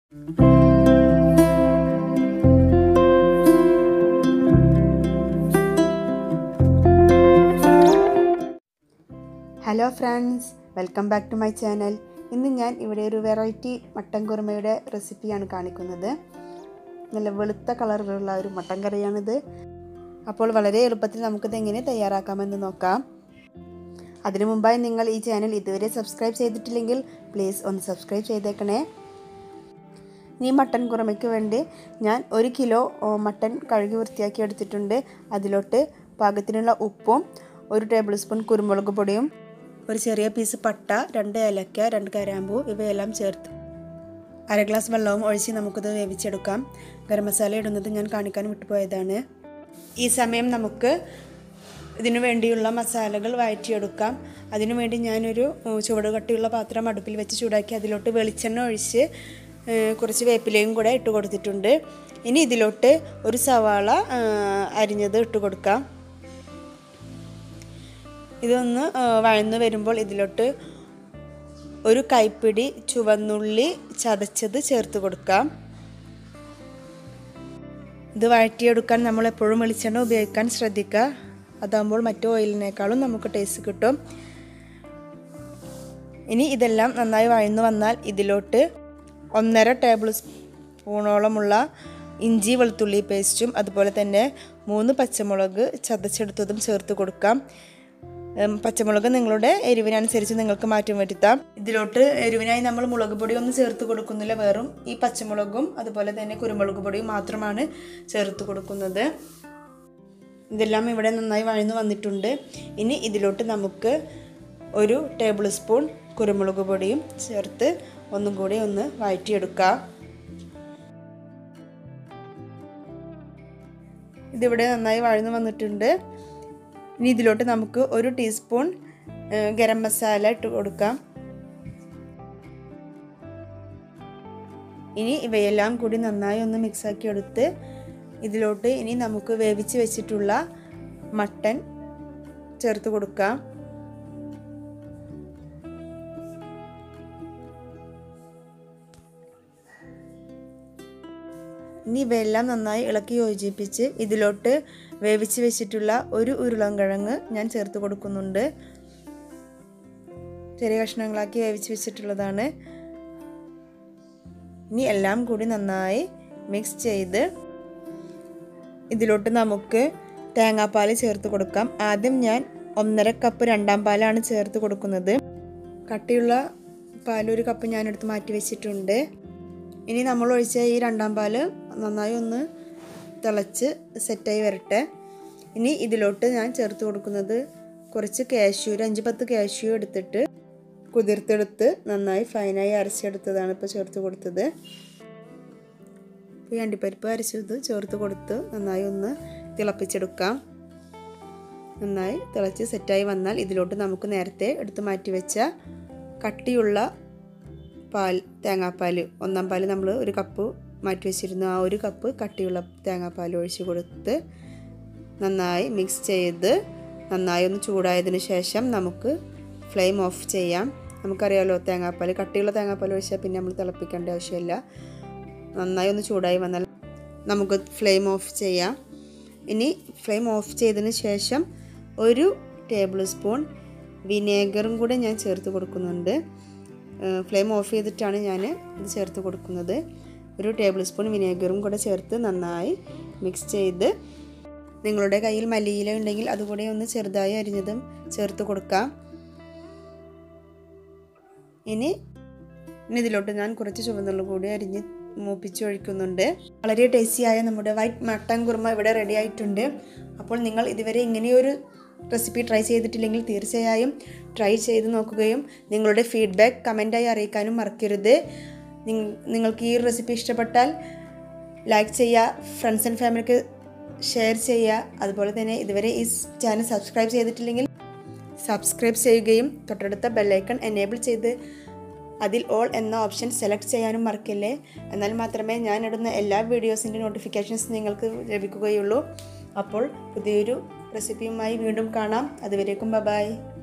hello friends welcome back to my channel ഇന്ന് ഞാൻ ഇവിടെ ഒരു വെറൈറ്റി മട്ടൻ കുറുമയുടെ റെസിപ്പിയാണ് കാണിക്കുന്നത് നല്ല വെളുത്ത കളറിലുള്ള ഒരു മട്ടൻ കറിയാണിത് അപ്പോൾ വളരെ എളുപ്പത്തിൽ നമുക്കിത് എങ്ങനെ തയ്യാറാക്കാമെന്ന് നോക്കാം അതിനു മുമ്പായി നിങ്ങൾ ഈ ചാനൽ ഇതുവരെ സബ്സ്ക്രൈബ് ചെയ്തിട്ടില്ലെങ്കിൽ പ്ലീസ് ഒന്ന് സബ്സ്ക്രൈബ് ചെയ്തേക്കണേ ഈ മട്ടൻ കുറുമയ്ക്ക് വേണ്ടി ഞാൻ ഒരു കിലോ ഓ, മട്ടൻ കഴുകി വൃത്തിയാക്കി എടുത്തിട്ടുണ്ട് അതിലോട്ട് പാകത്തിനുള്ള ഉപ്പും ഒരു ടേബിൾ സ്പൂൺ കുരുമുളക് പൊടിയും ഒരു ചെറിയ പീസ് പട്ട രണ്ട് ഏലക്ക രണ്ട് കരാമ്പൂ ഇവയെല്ലാം ചേർത്ത് അര ഗ്ലാസ് വെള്ളവും ഒഴിച്ച് നമുക്കിത് വേവിച്ചെടുക്കാം ഗരം മസാല ഇടുന്നത് ഞാൻ കാണിക്കാൻ വിട്ടുപോയതാണ് ഈ സമയം നമുക്ക് ഇതിനു വേണ്ടിയുള്ള മസാലകൾ വഴറ്റിയെടുക്കാം അതിനു വേണ്ടി ഞാനൊരു ഉം, ചുവട് കട്ടിയുള്ള പാത്രം അടുപ്പിൽ വെച്ച് ചൂടാക്കി അതിലോട്ട് വെളിച്ചെണ്ണ ഒഴിച്ച് ഏഹ്, കുറച്ച് വേപ്പിലയും കൂടെ ഇട്ട് കൊടുത്തിട്ടുണ്ട് ഇനി ഇതിലോട്ട് ഒരു സവാള ആ, അരിഞ്ഞത് ഇട്ട് കൊടുക്കാം ഇതൊന്ന് ആ, വഴന്ന് വരുമ്പോൾ ഇതിലോട്ട് ഒരു കൈപ്പിടി ചുവന്നുള്ളി ചതച്ചത് ചേർത്ത് കൊടുക്കാം ഇത് വഴറ്റിയെടുക്കാൻ നമ്മൾ എപ്പോഴും വെളിച്ചെണ്ണ ഉപയോഗിക്കാൻ ശ്രദ്ധിക്കുക അതാകുമ്പോൾ മറ്റു ഓയിലിനേക്കാളും നമുക്ക് ടേസ്റ്റ് കിട്ടും ഇനി ഇതെല്ലാം നന്നായി വഴന്നു വന്നാൽ ഇതിലോട്ട് ഒന്നര ടേബിൾ സ്പൂണോളമുള്ള ഇഞ്ചി വെളുത്തുള്ളി പേസ്റ്റും അതുപോലെ തന്നെ മൂന്ന് പച്ചമുളക് ചതച്ചെടുത്തതും ചേർത്ത് കൊടുക്കാം ഉം, പച്ചമുളക് നിങ്ങളുടെ എരിവിനനുസരിച്ച് നിങ്ങൾക്ക് മാറ്റം വരുത്താം ഇതിലോട്ട് എരിവിനായി നമ്മൾ മുളക് പൊടി ഒന്നും ചേർത്ത് കൊടുക്കുന്നില്ല വെറും ഈ പച്ചമുളകും അതുപോലെ തന്നെ കുരുമുളക് പൊടിയും മാത്രമാണ് ചേർത്ത് കൊടുക്കുന്നത് ഇതെല്ലാം ഇവിടെ നന്നായി വഴന്നു വന്നിട്ടുണ്ട് ഇനി ഇതിലോട്ട് നമുക്ക് ഒരു ടേബിൾ സ്പൂൺ കുരുമുളക് പൊടിയും ചേർത്ത് ഒന്നും കൂടി ഒന്ന് വഴറ്റിയെടുക്കാം ഇതിവിടെ നന്നായി വഴന്നു വന്നിട്ടുണ്ട് ഇനി ഇതിലോട്ട് നമുക്ക് ഒരു ടീസ്പൂൺ ഏഹ്, ഗരം മസാല ഇട്ട് കൊടുക്കാം ഇനി ഇവയെല്ലാം കൂടി നന്നായി ഒന്ന് മിക്സാക്കി എടുത്ത് ഇതിലോട്ട് ഇനി നമുക്ക് വേവിച്ച് വെച്ചിട്ടുള്ള മട്ടൻ ചേർത്ത് കൊടുക്കാം ഇനി ഇവയെല്ലാം നന്നായി ഇളക്കി യോജിപ്പിച്ച് ഇതിലോട്ട് വേവിച്ച് വെച്ചിട്ടുള്ള ഒരു ഉരുളൻകിഴങ്ങ് ഞാൻ ചേർത്ത് കൊടുക്കുന്നുണ്ട് ചെറിയ കഷ്ണങ്ങളാക്കി വേവിച്ച് വെച്ചിട്ടുള്ളതാണ് ഇനി എല്ലാം കൂടി നന്നായി മിക്സ് ചെയ്ത് ഇതിലോട്ട് നമുക്ക് തേങ്ങാപ്പാൽ ചേർത്ത് കൊടുക്കാം ആദ്യം ഞാൻ ഒന്നര കപ്പ് രണ്ടാം പാലാണ് ചേർത്ത് കൊടുക്കുന്നത് കട്ടിയുള്ള പാൽ ഒരു കപ്പ് ഞാൻ എടുത്ത് മാറ്റി വെച്ചിട്ടുണ്ട് ഇനി നമ്മൾ ഒഴിച്ച ഈ രണ്ടാം പാല് നന്നായി ഒന്ന് തിളച്ച് സെറ്റായി വരട്ടെ ഇനി ഇതിലോട്ട് ഞാൻ ചേർത്ത് കൊടുക്കുന്നത് കുറച്ച് കാഷ്യൂ ഒരു അഞ്ച് പത്ത് കാഷ്യൂ എടുത്തിട്ട് കുതിർത്തെടുത്ത് നന്നായി ഫൈനായി അരച്ചെടുത്തതാണ് ഇപ്പോൾ ചേർത്ത് കൊടുത്തത് ഇപ്പോൾ ഈ അണ്ടിപ്പരിപ്പ് അരച്ചത് ചേർത്ത് കൊടുത്ത് നന്നായി ഒന്ന് തിളപ്പിച്ചെടുക്കാം നന്നായി തിളച്ച് സെറ്റായി വന്നാൽ ഇതിലോട്ട് നമുക്ക് നേരത്തെ എടുത്ത് മാറ്റി വെച്ച കട്ടിയുള്ള പാൽ തേങ്ങാപ്പാൽ ഒന്നാം പാൽ നമ്മൾ ഒരു കപ്പ് മാറ്റി വെച്ചിരുന്നു ആ ഒരു കപ്പ് കട്ടിയുള്ള തേങ്ങാപ്പാൽ ഒഴിച്ച് കൊടുത്ത് നന്നായി മിക്സ് ചെയ്ത് നന്നായി ഒന്ന് ചൂടായതിന് ശേഷം നമുക്ക് ഫ്ലെയിം ഓഫ് ചെയ്യാം നമുക്കറിയാമല്ലോ തേങ്ങാപ്പാൽ കട്ടിയുള്ള തേങ്ങാപ്പാൽ ഒഴിച്ചാൽ പിന്നെ നമ്മൾ തിളപ്പിക്കേണ്ട ആവശ്യമില്ല നന്നായി ഒന്ന് ചൂടായി വന്നാൽ നമുക്ക് ഫ്ലെയിം ഓഫ് ചെയ്യാം ഇനി ഫ്ലെയിം ഓഫ് ചെയ്തതിന് ശേഷം ഒരു ടേബിൾ സ്പൂൺ വിനേഗറും കൂടെ ഞാൻ ചേർത്ത് കൊടുക്കുന്നുണ്ട് ഫ്ലെയിം ഓഫ് ചെയ്തിട്ടാണ് ഞാൻ ഇത് ചേർത്ത് കൊടുക്കുന്നത് ഒരു ടേബിൾ സ്പൂൺ വിനേഗറും കൂടെ ചേർത്ത് നന്നായി മിക്സ് ചെയ്ത് നിങ്ങളുടെ കയ്യിൽ മല്ലിയില ഉണ്ടെങ്കിൽ അതുകൂടെ ഒന്ന് ചെറുതായി അരിഞ്ഞതും ചേർത്ത് കൊടുക്കാം ഇനി ഇനി ഇതിലോട്ട് ഞാൻ കുറച്ച് ചുവന്നുള്ളി കൂടി അരിഞ്ഞ് മൂപ്പിച്ച് ഒഴിക്കുന്നുണ്ട് വളരെ ടേസ്റ്റിയായ നമ്മുടെ വൈറ്റ് മട്ടൻ കുറുമ ഇവിടെ റെഡി ആയിട്ടുണ്ട് അപ്പോൾ നിങ്ങൾ ഇതുവരെ ഇങ്ങനെയൊരു റെസിപ്പി ട്രൈ ചെയ്തിട്ടില്ലെങ്കിൽ തീർച്ചയായും ട്രൈ ചെയ്ത് നോക്കുകയും നിങ്ങളുടെ ഫീഡ്ബാക്ക് കമൻറ്റായി അറിയിക്കാനും മറക്കരുത് നിങ്ങ- നിങ്ങൾക്ക് ഈ റെസിപ്പി ഇഷ്ടപ്പെട്ടാൽ ലൈക്ക് ചെയ്യുക ഫ്രണ്ട്സ് ആൻഡ് ഫാമിലിക്ക് ഷെയർ ചെയ്യുക അതുപോലെ തന്നെ ഇതുവരെ ഈ ചാനൽ സബ്സ്ക്രൈബ് ചെയ്തിട്ടില്ലെങ്കിൽ സബ്സ്ക്രൈബ് ചെയ്യുകയും തൊട്ടടുത്ത ബെല്ലൈക്കൺ എനേബിൾ ചെയ്ത് അതിൽ ഓൾ എന്ന ഓപ്ഷൻ സെലക്ട് ചെയ്യാനും മറക്കില്ലേ എന്നാൽ മാത്രമേ ഞാൻ ഇടുന്ന എല്ലാ വീഡിയോസിൻ്റെ നോട്ടിഫിക്കേഷൻസ് നിങ്ങൾക്ക് ലഭിക്കുകയുള്ളൂ അപ്പോൾ പുതിയൊരു റെസിപ്പിയുമായി വീണ്ടും കാണാം അതുവരേക്കും ബൈ